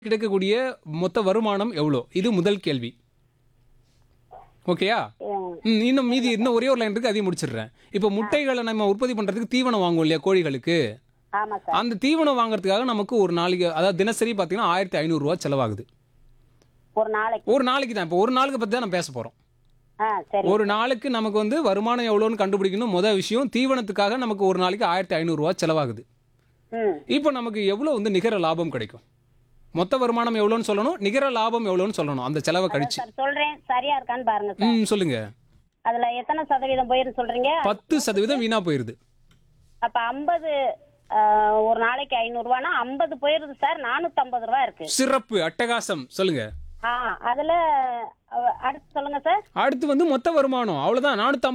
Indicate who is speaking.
Speaker 1: கிடைக்கக்கூடிய மொத்த வருமானம் எவ்வளோ இது முதல் கேள்வி ஓகேயா
Speaker 2: ம்,
Speaker 1: ம், இன்னும் மீதி இன்னும் ஒரே ஒரு லைன் இருக்கு அதையும் முடிச்சிடுறேன் இப்போ முட்டைகளை நம்ம உற்பத்தி பண்றதுக்கு தீவனம் வாங்குவோம் இல்லையா கோழிகளுக்கு
Speaker 2: ஆமா சார்
Speaker 1: அந்த தீவனம் வாங்குறதுக்காக நமக்கு ஒரு நாளைக்கு அதாவது தினசரி பார்த்தீங்கன்னா ஆயிரத்தி ஐநூறுரூவா செலவாகுது
Speaker 2: ஒரு நாளைக்கு
Speaker 1: ஒரு நாளைக்கு தான் இப்போ ஒரு நாளுக்கு பற்றி தான் நம்ம பேச போகிறோம்
Speaker 2: ஆ சரி
Speaker 1: ஒரு நாளுக்கு நமக்கு வந்து வருமானம் எவ்வளோன்னு கண்டுபிடிக்கணும் முதல் விஷயம் தீவனத்துக்காக நமக்கு ஒரு நாளைக்கு ஆயிரத்தி ஐநூறுரூவா செலவாகுது
Speaker 2: ம்
Speaker 1: இப்போ நமக்கு எவ்வளோ வந்து நிகர லாபம் கிடைக்கும் மொத்த வருமானம் எவ்வளோன்னு சொல்லணும் நிகர லாபம் எவ்வளோன்னு சொல்லணும் அந்த செலவை கழிச்சு
Speaker 2: சார் சொல்றேன் சரியா இருக்கான்னு பாருங்க சார்
Speaker 1: ம் சொல்லுங்க
Speaker 2: அதுல எத்தனை சதவீதம் போயிருந்து சொல்றீங்க
Speaker 1: பத்து சதவீதம் வீணா போயிருது
Speaker 2: அப்ப ஐம்பது ஒரு நாளைக்கு ஐநூறு ரூபானா ஐம்பது போயிருது சார் நானூத்தி ஐம்பது ரூபா இருக்கு
Speaker 1: சிறப்பு அட்டகாசம் சொல்லுங்க
Speaker 2: ஆ அதுல அஹ், அடுத்து சொல்லுங்க சார்
Speaker 1: அடுத்து வந்து மொத்த வருமானம் அவ்வளவுதான் நானூத்தி